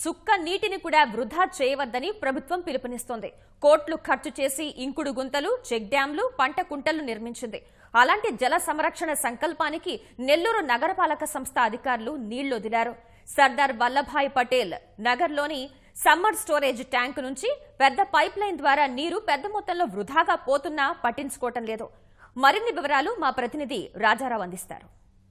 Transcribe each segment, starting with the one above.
చుక్క నీటిని కూడా వృధా చేయవద్దని ప్రభుత్వం పిలుపునిస్తోంది కోట్లు ఖర్చు చేసి ఇంకుడు గుంతలు చెక్ డ్యాంలు పంట కుంటలు నిర్మించింది అలాంటి జల సంరక్షణ సంకల్పానికి నెల్లూరు నగరపాలక సంస్థ అధికారులు నీళ్లొదిలారు సర్దార్ వల్లభాయ్ పటేల్ నగర్లోని సమ్మర్ స్టోరేజ్ ట్యాంకు నుంచి పెద్ద పైప్ లైన్ ద్వారా నీరు పెద్ద మొత్తంలో వృధాగా పోతున్నా పట్టించుకోవటం లేదు మరిన్ని వివరాలు మా ప్రతినిధి రాజారావు అందిస్తారు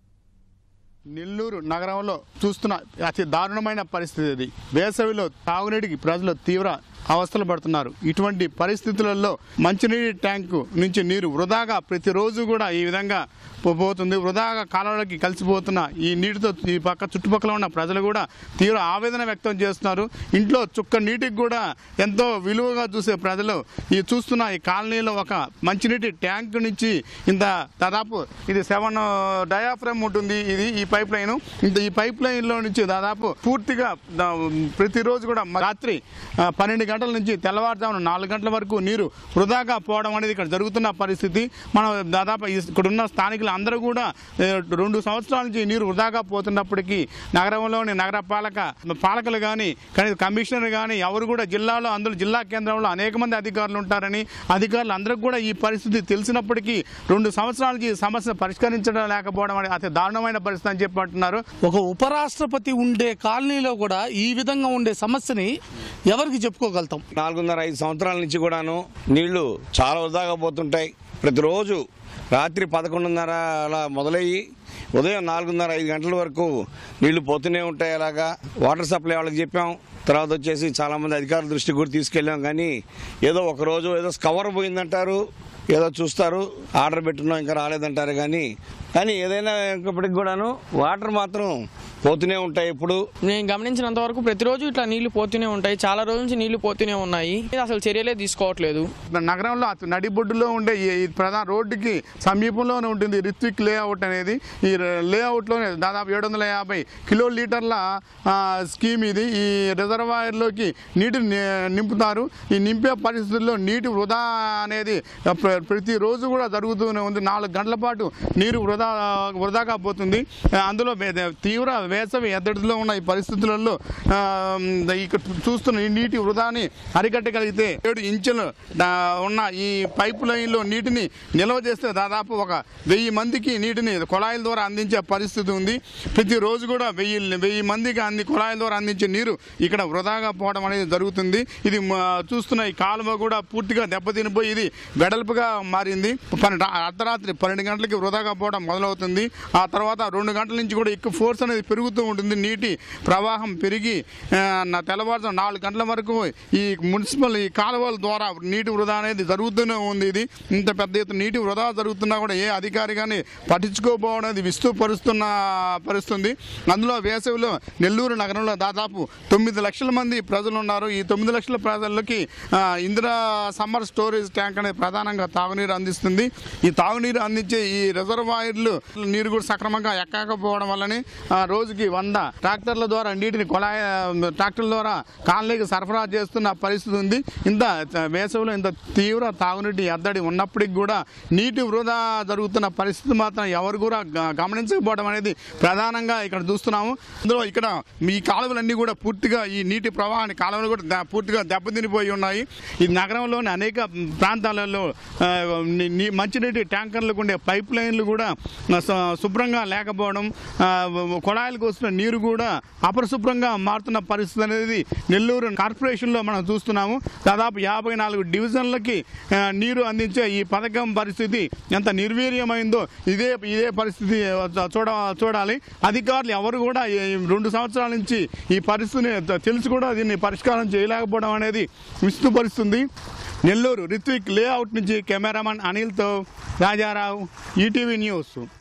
నెల్లూరు నగరంలో చూస్తున్న అతి దారుణమైన పరిస్థితి ఇది వేసవిలో తాగునీటికి ప్రజలు తీవ్ర అవస్థలు పడుతున్నారు ఇటువంటి పరిస్థితులలో మంచినీటి ట్యాంకు నుంచి నీరు వృధాగా ప్రతిరోజు కూడా ఈ విధంగా పో- పోతుంది వృధాగా కాలువలకి కలిసిపోతున్న ఈ నీటితో ఈ పక్క చుట్టుపక్కల ఉన్న ప్రజలు కూడా తీవ్ర ఆవేదన వ్యక్తం చేస్తున్నారు ఇంట్లో చుక్క నీటికి కూడా ఎంతో విలువగా చూసే ప్రజలు ఈ చూస్తున్న ఈ కాలనీలో ఒక మంచినీటి ట్యాంక్ నుంచి ఇంత దాదాపు ఇది సెవెన్ డయాఫ్రమ్ ఉంటుంది ఇది ఈ పైప్ లైన్ ఇంత ఈ పైప్ లైన్ లో నుంచి దాదాపు పూర్తిగా దా- ప్రతిరోజు కూడా మ- రాత్రి ఆ, పన్నెండు గంటల నుంచి తెల్లవారుజామున నాలుగు గంటల వరకు నీరు వృధాగా పోవడం అనేది ఇక్కడ జరుగుతున్న పరిస్థితి మనం దాదాపు ఈ- ఇక్కడ ఉన్న స్థానికులు అందరూ కూడా ఏ, రెండు సంవత్సరాల నుంచి నీరు వృధాగా పోతున్నప్పటికీ నగరంలోని నగర పాలక పాలకులు కానీ కనీసం కమిషనర్ కానీ ఎవరు కూడా జిల్లాలో అందులో జిల్లా కేంద్రంలో అనేక మంది అధికారులు ఉంటారని అధికారులు అందరికి కూడా ఈ పరిస్థితి తెలిసినప్పటికీ రెండు సంవత్సరాల నుంచి ఈ సమస్య పరిష్కరించడం లేకపోవడం అనేది అతి దారుణమైన పరిస్థితి అని చెప్పి అంటున్నారు ఒక ఉపరాష్ట్రపతి ఉండే కాలనీలో కూడా ఈ విధంగా ఉండే సమస్యని ఎవరికి చెప్పుకోగలుగుతాం నాలుగున్నర ఐదు సంవత్సరాల నుంచి కూడాను నీళ్లు చాలా వృధాగా పోతుంటాయి ప్రతిరోజు రాత్రి పదకొండున్నర అలా మొదలయ్యి ఉదయం నాలుగున్నర ఐదు గంటల వరకు నీళ్లు పోతూనే ఉంటాయి అలాగా వాటర్ సప్లై వాళ్ళకి చెప్పాం తర్వాత వచ్చేసి చాలా మంది అధికారుల దృష్టికి కూడా తీసుకెళ్ళాం కానీ ఏదో ఒక రోజు ఏదో స్కవర్ పోయిందంటారు ఏదో చూస్తారు ఆర్డర్ పెట్టున్నాం ఇంకా రాలేదంటారు కానీ కానీ ఏదైనా ఇంకప్పటికి కూడాను వాటర్ మాత్రం పోతూనే ఉంటాయి ఇప్పుడు నేను గమనించినంత వరకు ప్రతిరోజు ఇట్లా నీళ్లు పోతూనే ఉంటాయి చాలా రోజుల నుంచి నీళ్లు పోతూనే ఉన్నాయి అసలు చర్యలే తీసుకోవట్లేదు నగరంలో అతి నడిబొడ్డులో ఉండే ఈ ఈ ప్రధాన రోడ్డుకి సమీపంలోనే ఉంటుంది రిత్విక్ లేఅవుట్ అనేది ఈ లేఅవుట్లోనే దాదాపు ఏడు వందల యాభై కిలో లీటర్ల ఆ, స్కీమ్ ఇది ఈ రిజర్వాయర్లోకి నీటిని ని- నింపుతారు ఈ నింపే పరిస్థితుల్లో నీటి వృధా అనేది ప్ర- ప్రతిరోజు కూడా జరుగుతూనే ఉంది నాలుగు గంటల పాటు నీరు వృధా వృధాగా పోతుంది ఆ, అందులో వే- తీవ్ర వేసవి ఎద్దడిలో ఉన్న ఈ పరిస్థితులలో ఆ, ఇక్కడ చూస్తున్న ఈ నీటి వృధాని అరికట్టగలిగితే ఏడు ఇంచులు దా- ఉన్న ఈ పైప్ లైన్లో నీటిని నిల్వ చేస్తే దాదాపు ఒక వెయ్యి మందికి నీటిని కుళాయిల ద్వారా అందించే పరిస్థితి ఉంది ప్రతిరోజు కూడా వెయ్యి వెయ్యి మందికి అంది కుళాయిల ద్వారా అందించే నీరు ఇక్కడ వృధాగా పోవడం అనేది జరుగుతుంది ఇది మ- చూస్తున్న ఈ కాలువ కూడా పూర్తిగా దెబ్బతినిపోయి ఇది వెడల్పుగా మారింది పన్నెండు అర్ధరాత్రి పన్నెండు గంటలకి వృధాగా పోవడం మొదలవుతుంది ఆ తర్వాత రెండు గంటల నుంచి కూడా ఎక్కువ ఫోర్స్ అనేది పెరుగుతూ ఉంటుంది నీటి ప్రవాహం పెరిగి ఆ, నా తెల్లవారుజాము నాలుగు గంటల వరకు ఈ మున్సిపల్ ఈ కాలువల ద్వారా నీటి వృధా అనేది జరుగుతూనే ఉంది ఇది ఇంత పెద్ద ఎత్తున నీటి వృధా జరుగుతున్నా కూడా ఏ అధికారి కానీ పట్టించుకోకపోవడం అనేది విస్తుపరుస్తున్న పరిస్థితుంది అందులో వేసవిలో నెల్లూరు నగరంలో దాదాపు తొమ్మిది లక్షల మంది ప్రజలు ఉన్నారు ఈ తొమ్మిది లక్షల ప్రజలకి ఆ, ఇందిరా సమ్మర్ స్టోరేజ్ ట్యాంక్ అనేది ప్రధానంగా తాగునీరు అందిస్తుంది ఈ తాగునీరు అందించే ఈ రిజర్వాయర్లు నీరు కూడా సక్రమంగా ఎక్కకపోవడం వల్లనే ఆ, రోజుకి వంద ట్రాక్టర్ల ద్వారా నీటిని కొలాయి ట్రాక్టర్ల ద్వారా కాలనీకి సరఫరా చేస్తున్న పరిస్థితి ఉంది ఇంత వేసవిలో ఇంత తీవ్ర తాగునీటి ఎద్దడి ఉన్నప్పటికీ కూడా నీటి వృధా జరుగుతున్న పరిస్థితి మాత్రం ఎవరు కూడా గ- గమనించకపోవడం అనేది ప్రధానంగా ఇక్కడ చూస్తున్నాము అందులో ఇక్కడ ఈ కాలువలన్నీ కూడా పూర్తిగా ఈ నీటి ప్రవాహాన్ని కాలువలు కూడా ద- పూర్తిగా దెబ్బతినిపోయి ఉన్నాయి ఈ నగరంలోని అనేక ప్రాంతాలలో ఆ, ని- ని- మంచినీటి ట్యాంకర్లకు ఉండే పైప్ లైన్లు కూడా ఆ, శు- శుభ్రంగా లేకపోవడం ఆ, కుళాయిలకు వస్తున్న నీరు కూడా అపరిశుభ్రంగా మారుతున్న పరిస్థితి అనేది నెల్లూరు కార్పొరేషన్లో మనం చూస్తున్నాము దాదాపు యాభై నాలుగు డివిజన్లకి ఆ, నీరు అందించే ఈ పథకం పరిస్థితి ఎంత నిర్వీర్యమైందో ఇదే ఇదే పరిస్థితి చూడ చూడాలి అధికారులు ఎవరు కూడా ఈ రెండు సంవత్సరాల నుంచి ఈ పరిస్థితిని తెలిసి కూడా దీన్ని పరిష్కారం చేయలేకపోవడం అనేది విస్తుపరుస్తుంది నెల్లూరు రిత్విక్ లేఅవుట్ నుంచి కెమెరామన్ అనిల్తో రాజారావు ఈటీవీ న్యూస్